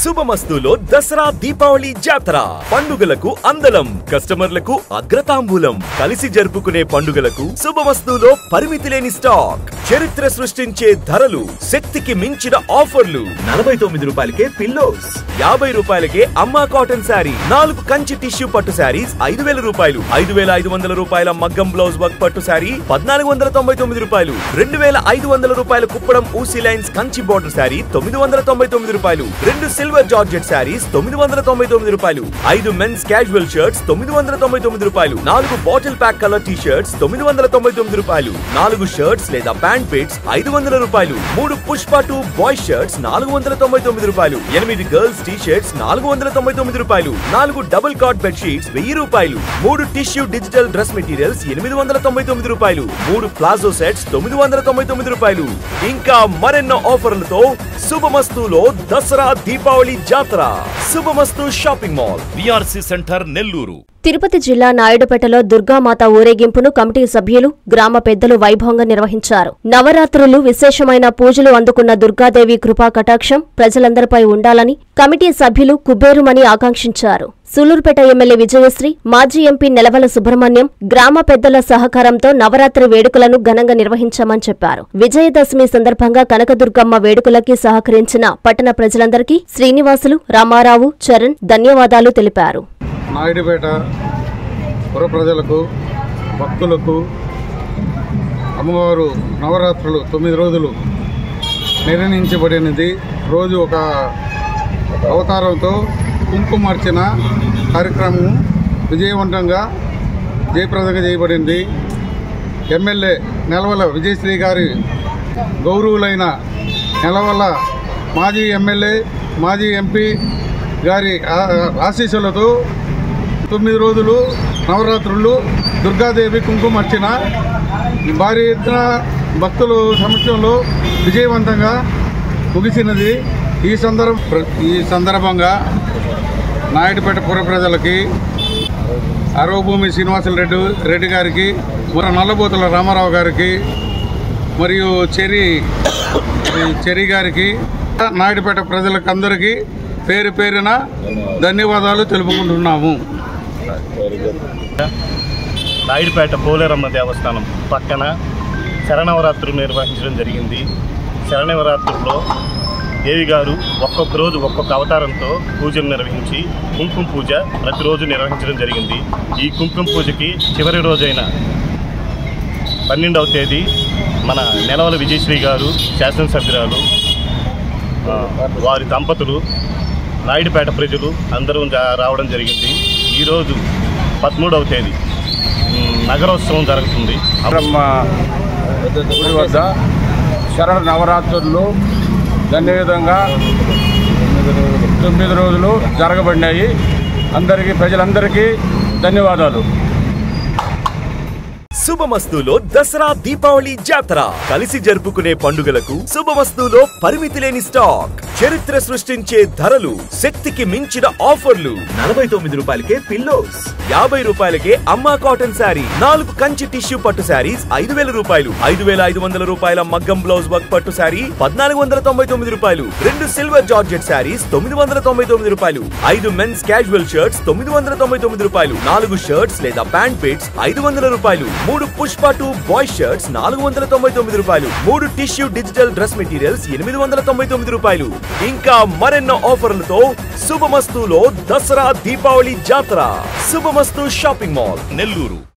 శుభమస్తులో దసరా దీపావళి జాతర పండుగలకు అందలం కస్టమర్లకు అగ్రతాంబూలం కలిసి జరుపుకునే పండుగలకు శుభమస్తులో పరిమితి లేని స్టాక్ చరిత్ర సృష్టించే ధరలు శక్తికి మించిన ఆఫర్లు నలభై తొమ్మిది రూపాయలకే పిల్లోస్ యాభై రూపాయలకే అమ్మా కాటన్ శారీ నాలుగు కంచి టిష్యూ పట్టు శారీస్ ఐదు వేల రూపాయలు ఐదు వేల ఐదు వందల రూపాయల మగ్గం బ్లౌజ్ వర్క్ పట్టు శారీ పద్నాలుగు వందల తొంభై తొమ్మిది రూపాయలు రెండు వేల ఐదు వందల రూపాయల కుప్పడం ఊసీ లైన్స్ కంచి బోర్డర్ శారీ తొమ్మిది వందల తొంభై తొమ్మిది రూపాయలు రెండు సిల్వర్ జార్జెట్ శారీస్ తొమ్మిది వందల తొంభై తొమ్మిది రూపాయలు ఐదు మెన్స్ క్యాజువల్ షర్ట్స్ తొమ్మిది వందల తొంభై తొమ్మిది రూపాయలు నాలుగు bottle pack colour T shirts తొమ్మిది వందల తొంభై తొమ్మిది రూపాయలు నాలుగు షర్ట్స్ లేదా ప్యాంట్ పిట్స్ ఐదు వందల రూపాయలు మూడు పుష్ప టూ బాయ్ షర్ట్స్ నాలుగు వందల తొంభై తొమ్మిది రూపాయలు ఎనిమిది గర్ల్స్ టీ షర్ట్స్ నాలుగు వందల తొంభై తొమ్మిది రూపాయలు నాలుగు డబుల్ కాట్ బెడ్ షీట్స్ వెయ్యి రూపాయలు మూడు టిష్యూ డిజిటల్ డ్రెస్ మెటీరియల్స్ ఎనిమిది వందల తొంభై తొమ్మిది రూపాయలు మూడు ప్లాజో సెట్స్ తొమ్మిది వందల తొంభై తొమ్మిది రూపాయలు ఇంకా మరెన్నో ఆఫర్లతో శుభమస్తులో దసరా దీపావళి జాతర Shubhamasthu shopping mall VRC centre Nellore Tirupati జిల్లా నాయుడుపేటలో దుర్గామాత ఊరేగింపును కమిటీ సభ్యులు గ్రామ పెద్దలు వైభవంగా నిర్వహించారు నవరాత్రులు విశేషమైన పూజలు అందుకున్న దుర్గాదేవి కృపా కటాక్షం ప్రజలందరిపై ఉండాలని కమిటీ సభ్యులు కుబేరుమని ఆకాంక్షించారు సూలూరుపేట ఎమ్మెల్యే విజయశ్రీ మాజీ ఎంపీ నెలవల సుబ్రహ్మణ్యం గ్రామ పెద్దల సహకారంతో నవరాత్రి వేడుకలను ఘనంగా నిర్వహించామని చెప్పారు విజయదశమి సందర్భంగా కనకదుర్గమ్మ వేడుకలకి సహకరించిన పట్టణ ప్రజలందరికీ శ్రీనివాసులు రామారావు చరణ్ ధన్యవాదాలు తెలిపారు నాయుడుపేట పుర ప్రజలకు భక్తులకు అమ్మవారు నవరాత్రులు తొమ్మిది రోజులు నిర్ణయించబడినది రోజు ఒక అవతారంతో కుంకుమార్చన కార్యక్రమం విజయవంతంగా జయప్రదంగా చేయబడింది ఎమ్మెల్యే నెలవల విజయశ్రీ గారి గౌరవులైన నెలవల మాజీ ఎమ్మెల్యే మాజీ ఎంపీ గారి ఆ- ఆశీస్సులతో తొమ్మిది రోజులు నవరాత్రులు దుర్గాదేవి కుంకుమర్చన భారీ ఎత్తున భక్తులు సమక్షంలో విజయవంతంగా ముగిసినది ఈ సందర్భ ఈ సందర్భంగా నాయుడుపేట పుర ప్రజలకి అరవభూమి శ్రీనివాసులు రెడ్డి రెడ్డి గారికి మన నల్లబోతుల రామారావు గారికి మరియు చెరి ఈ చెరి గారికి నాయుడుపేట ప్రజలకు అందరికీ పేరు పేరున ధన్యవాదాలు తెలుపుకుంటున్నాము నాయుడుపేట పోలేరమ్మ దేవస్థానం పక్కన శరణవరాత్రులు నిర్వహించడం జరిగింది శరణవరాత్రుల్లో దేవి గారు ఒక్కొక్క రోజు ఒక్కొక్క అవతారంతో పూజలు నిర్వహించి కుంకుమ పూజ ప్రతిరోజు నిర్వహించడం జరిగింది ఈ కుంకుమ పూజకి చివరి రోజైన పన్నెండవ తేదీ మన నెలవల విజయశ్రీ గారు శాసనసభ్యురాలు ఆ, వారి దంపతులు నాయుడుపేట ప్రజలు అందరూ జా- రావడం జరిగింది ఈరోజు పదమూడవ తేదీ ఉమ్, నగరోత్సవం జరుగుతుంది బ్రహ్మ గుడి వద్ద శరణ నవరాత్రులు ధన్యవిధంగా తొమ్మిది రోజులు జరగబడినాయి అందరికీ ప్రజలందరికీ ధన్యవాదాలు శుభమస్తులో దసరా దీపావళి జాతర కలిసి జరుపుకునే పండుగలకు శుభమస్తులో పరిమితి లేని స్టాక్ చరిత్ర సృష్టించే ధరలు శక్తికి మించిన ఆఫర్లు నలభై తొమ్మిది రూపాయలకే పిల్లోస్ యాభై రూపాయలకే అమ్మా కాటన్ శారీ నాలుగు కంచి టిష్యూ పట్టు శారీస్ ఐదు వేల రూపాయలు ఐదు వేల ఐదు వందల రూపాయల మగ్గం బ్లౌజ్ వర్క్ పట్టు శారీ పద్నాలుగు వందల తొంభై తొమ్మిది రూపాయలు రెండు సిల్వర్ జార్జెట్ శారీస్ తొమ్మిది వందల తొంభై తొమ్మిది రూపాయలు ఐదు మెన్స్ క్యాజువల్ షర్ట్స్ తొమ్మిది వందల తొంభై తొమ్మిది రూపాయలు నాలుగు షర్ట్స్ లేదా ప్యాంట్ పిట్స్ ఐదు వందల రూపాయలు మూడు పుష్ప టూ బాయ్ షర్ట్స్ నాలుగు వందల తొంభై తొమ్మిది రూపాయలు మూడు టిష్యూ డిజిటల్ డ్రెస్ మెటీరియల్స్ ఎనిమిది వందల తొంభై తొమ్మిది రూపాయలు ఇంకా మరెన్నో ఆఫర్లతో శుభమస్తులో దసరా దీపావళి జాతర శుభమస్తు షాపింగ్ మాల్ నెల్లూరు